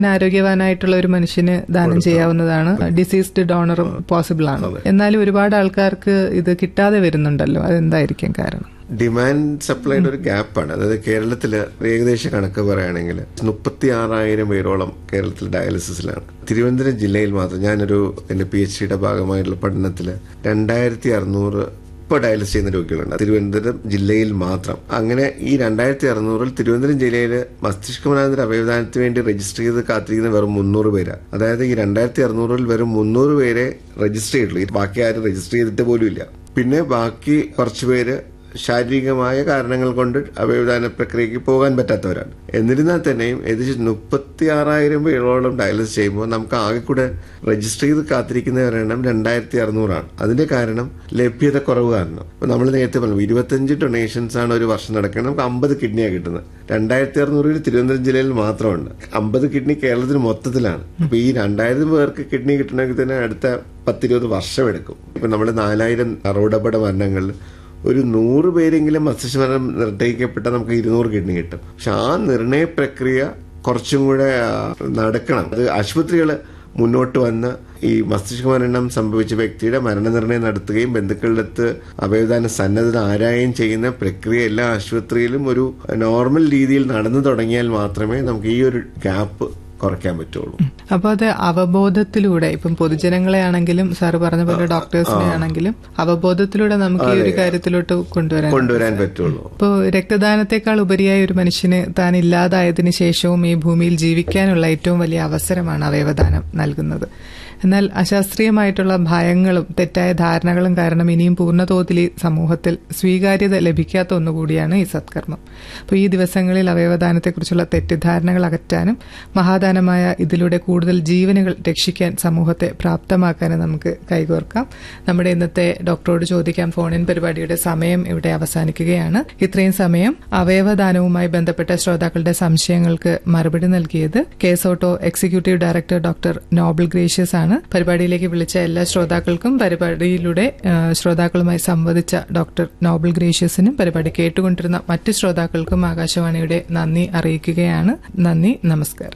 ആരോഗ്യവാനായിട്ടുള്ള ഒരു മനുഷ്യന് ദാനം ചെയ്യാവുന്നതാണ് ഡിസീസ്ഡ് ഡോണറും പോസിബിൾ ആണ് എന്നാലും ഒരുപാട് ആൾക്കാർക്ക് ഇത് കിട്ടാതെ വരുന്നുണ്ടല്ലോ അതെന്തായിരിക്കും കാരണം ഡിമാൻഡ് സപ്ലൈയുടെ ഒരു ഗ്യാപ്പാണ് അതായത് കേരളത്തിൽ ഏകദേശ കണക്ക് പറയുകയാണെങ്കിൽ മുപ്പത്തി ആറായിരം പേരോളം കേരളത്തിൽ ഡയാലിസിസിലാണ് തിരുവനന്തപുരം ജില്ലയിൽ മാത്രം ഞാനൊരു എന്റെ പി എച്ച് ഡിയുടെ ഭാഗമായിട്ടുള്ള പഠനത്തിൽ രണ്ടായിരത്തി അറുന്നൂറ് ഇപ്പോൾ ഡയാലിസിസ് ചെയ്യുന്ന രോഗികളുണ്ട് തിരുവനന്തപുരം ജില്ലയിൽ മാത്രം അങ്ങനെ ഈ രണ്ടായിരത്തി അറുന്നൂറിൽ തിരുവനന്തപുരം ജില്ലയിൽ മസ്തിഷ്കമനാന്തര അവയവദാനത്തിന് വേണ്ടി രജിസ്റ്റർ ചെയ്ത് കാത്തിരിക്കുന്ന വെറും മുന്നൂറ് പേരാണ് അതായത് ഈ രണ്ടായിരത്തി അറുന്നൂറിൽ വെറും മുന്നൂറ് പേരെ രജിസ്റ്റർ ചെയ്തിട്ടുള്ളൂ ഈ ബാക്കി ആരും രജിസ്റ്റർ ചെയ്തിട്ട് പോലും ഇല്ല പിന്നെ ബാക്കി കുറച്ച് പേര് ശാരീരികമായ കാരണങ്ങൾ കൊണ്ട് അവയവദാന പ്രക്രിയക്ക് പോകാൻ പറ്റാത്തവരാണ് എന്നിരുന്നാൽ തന്നെയും ഏകദേശം മുപ്പത്തി ആറായിരം പേരോളം ഡയാലിസിസ് ചെയ്യുമ്പോൾ നമുക്ക് ആകെ കൂടെ രജിസ്റ്റർ ചെയ്ത് കാത്തിരിക്കുന്നവരുടെ എണ്ണം രണ്ടായിരത്തി അറുന്നൂറാണ് അതിന്റെ കാരണം ലഭ്യത കുറവ് കാരണം ഇപ്പൊ നമ്മൾ നേരത്തെ പറഞ്ഞു ഇരുപത്തഞ്ച് ഡൊണേഷൻസ് ആണ് ഒരു വർഷം നടക്കുന്നത് നമുക്ക് അമ്പത് കിഡ്നിയാണ് കിട്ടുന്നത് രണ്ടായിരത്തി അറുന്നൂറിൽ തിരുവനന്തപുരം ജില്ലയിൽ മാത്രമുണ്ട് അമ്പത് കിഡ്നി കേരളത്തിന് മൊത്തത്തിലാണ് അപ്പൊ ഈ രണ്ടായിരം പേർക്ക് കിഡ്നി കിട്ടണമെങ്കിൽ തന്നെ അടുത്ത പത്തിരുപത് വർഷം എടുക്കും ഇപ്പൊ നമ്മുടെ നാലായിരം റോഡപട മരണങ്ങളിൽ ഒരു നൂറ് പേരെങ്കിലും മസ്തിഷ്കമരണം നിർണ്ണയിക്കപ്പെട്ട നമുക്ക് ഇരുന്നൂറ് കിഡ്നി കിട്ടും പക്ഷെ ആ നിർണയ പ്രക്രിയ കുറച്ചും കൂടെ ആ, നടക്കണം അത് ആശുപത്രികൾ മുന്നോട്ട് വന്ന് ഈ മസ്തിഷ്ക മരണം സംഭവിച്ച വ്യക്തിയുടെ മരണനിർണ്ണയം നടത്തുകയും ബന്ധുക്കളുടെ അടുത്ത് അവയവദാന സന്നദ്ധത ആരായും ചെയ്യുന്ന പ്രക്രിയ എല്ലാ ആശുപത്രിയിലും ഒരു നോർമൽ രീതിയിൽ നടന്നു തുടങ്ങിയാൽ മാത്രമേ നമുക്ക് ഈ ഒരു ഗ്യാപ്പ് കുറയ്ക്കാൻ പറ്റുള്ളൂ അപ്പൊ അത് അവബോധത്തിലൂടെ ഇപ്പം പൊതുജനങ്ങളെ ആണെങ്കിലും സാറ് പറഞ്ഞ പോലെ ഡോക്ടേഴ്സിനെ ആണെങ്കിലും അവബോധത്തിലൂടെ നമുക്ക് ഈ ഒരു കാര്യത്തിലോട്ട് കൊണ്ടുവരാൻ കൊണ്ടുവരാൻ പറ്റുള്ളൂ ഇപ്പോൾ രക്തദാനത്തെക്കാൾ ഉപരിയായി ഒരു മനുഷ്യന് താൻ ഇല്ലാതായതിനു ശേഷവും ഈ ഭൂമിയിൽ ജീവിക്കാനുള്ള ഏറ്റവും വലിയ അവസരമാണ് അവയവദാനം നൽകുന്നത് എന്നാൽ അശാസ്ത്രീയമായിട്ടുള്ള ഭയങ്ങളും തെറ്റായ ധാരണകളും കാരണം ഇനിയും പൂർണ്ണതോതിൽ ഈ സമൂഹത്തിൽ സ്വീകാര്യത ലഭിക്കാത്ത ഒന്നുകൂടിയാണ് ഈ സത്കർമ്മം അപ്പോൾ ഈ ദിവസങ്ങളിൽ അവയവദാനത്തെക്കുറിച്ചുള്ള തെറ്റിദ്ധാരണകൾ അകറ്റാനും മഹാദാനമായ ഇതിലൂടെ കൂടുതൽ ജീവനുകൾ രക്ഷിക്കാൻ സമൂഹത്തെ പ്രാപ്തമാക്കാനും നമുക്ക് കൈകോർക്കാം നമ്മുടെ ഇന്നത്തെ ഡോക്ടറോട് ചോദിക്കാം ഫോണിൻ പരിപാടിയുടെ സമയം ഇവിടെ അവസാനിക്കുകയാണ് ഇത്രയും സമയം അവയവദാനവുമായി ബന്ധപ്പെട്ട ശ്രോതാക്കളുടെ സംശയങ്ങൾക്ക് മറുപടി നൽകിയത് KSOTTO executive director doctor Noble Gracious ആണ് പരിപാടിയിലേക്ക് വിളിച്ച എല്ലാ ശ്രോതാക്കൾക്കും പരിപാടിയിലൂടെ ആ, ശ്രോതാക്കളുമായി സംവദിച്ച ഡോക്ടർ നോബൽ ഗ്രേഷ്യസിനും പരിപാടി കേട്ടുകൊണ്ടിരുന്ന മറ്റ് ശ്രോതാക്കൾക്കും ആകാശവാണിയുടെ നന്ദി അറിയിക്കുകയാണ് നന്ദി നമസ്കാരം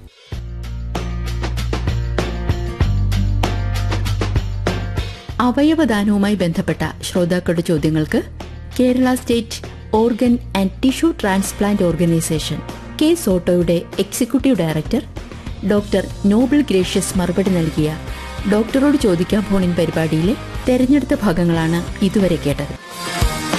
അവയവദാനവുമായി ബന്ധപ്പെട്ട ശ്രോതാക്കളുടെ ചോദ്യങ്ങൾക്ക് Kerala state organ and tissue transplant organisation K സോട്ടോയുടെ executive director doctor Noble Gracious മറുപടി നൽകിയ ഡോക്ടറോട് ചോദിക്കാൻ ഫോണിൻ പരിപാടിയിലെ തെരഞ്ഞെടുത്ത ഭാഗങ്ങളാണ് ഇതുവരെ കേട്ടത്